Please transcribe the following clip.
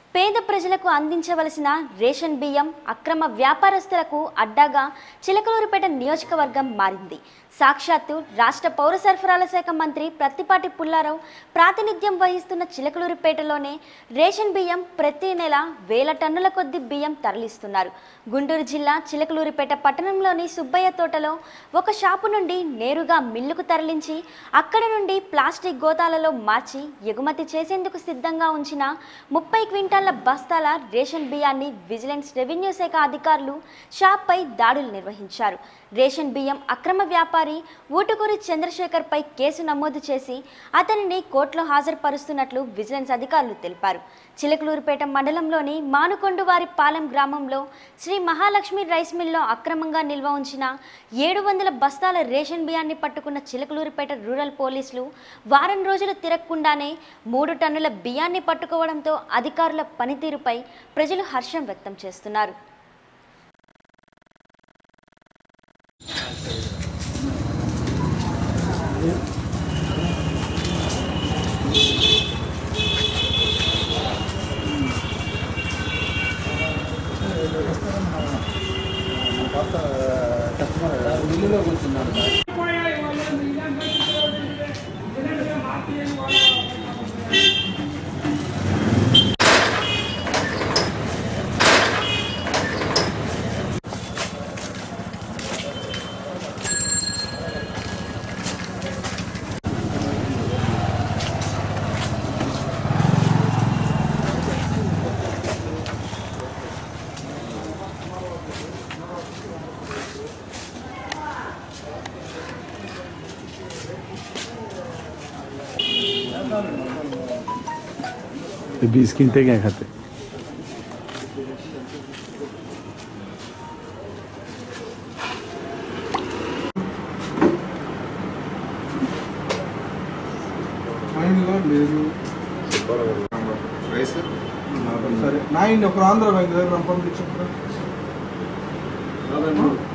పేద ప్రజలకు అందించవలసిన రేషన్ బియ్యం అక్రమ వ్యాపారస్తులకు అడ్డాగా చిలకలూరుపేట నియోజకవర్గం మారింది సాక్షాత్తు రాష్ట్ర పౌర సరఫరాల శాఖ మంత్రి ప్రత్తిపాటి పుల్లారావు ప్రాతినిధ్యం వహిస్తున్న చిలకలూరుపేటలోనే రేషన్ బియ్యం ప్రతి నెల వేల టన్నుల కొద్ది బియ్యం తరలిస్తున్నారు గుంటూరు జిల్లా చిలకలూరుపేట పట్టణంలోని సుబ్బయ్య తోటలో ఒక షాపు నుండి నేరుగా మిల్లుకు తరలించి అక్కడ నుండి ప్లాస్టిక్ గోతాలలో మార్చి ఎగుమతి చేసేందుకు సిద్ధంగా ఉంచిన ముప్పై క్వింటాళ్ల బస్తాల రేషన్ బియ్యాన్ని విజిలెన్స్ రెవెన్యూ శాఖ అధికారులు షాప్పై దాడులు నిర్వహించారు రేషన్ బియ్యం అక్రమ వ్యాపారి ఊటుకూరి చంద్రశేఖర్పై కేసు నమోదు చేసి అతనిని కోర్టులో హాజరుపరుస్తున్నట్లు విజిలెన్స్ అధికారులు తెలిపారు చిలకలూరుపేట మండలంలోని మానుకొండువారి పాలెం గ్రామంలో శ్రీ మహాలక్ష్మి రైస్ మిల్లో అక్రమంగా నిల్వ ఉంచిన ఏడు వందల బస్తాల రేషన్ బియ్యాన్ని పట్టుకున్న చిలకలూరుపేట రూరల్ పోలీసులు వారం రోజులు తిరగకుండానే మూడు టన్నుల బియ్యాన్ని పట్టుకోవడంతో అధికారుల పనితీరుపై ప్రజలు హర్షం వ్యక్తం చేస్తున్నారు మిల్లులో కూర్చున్నాను ये बीस घंटे क्या खाते మైండ్లో లేదు రైస్ సరే నాయన ఒక ఆంధ్ర బ్యాంక్ దగ్గర పంపించు యాభై మూడు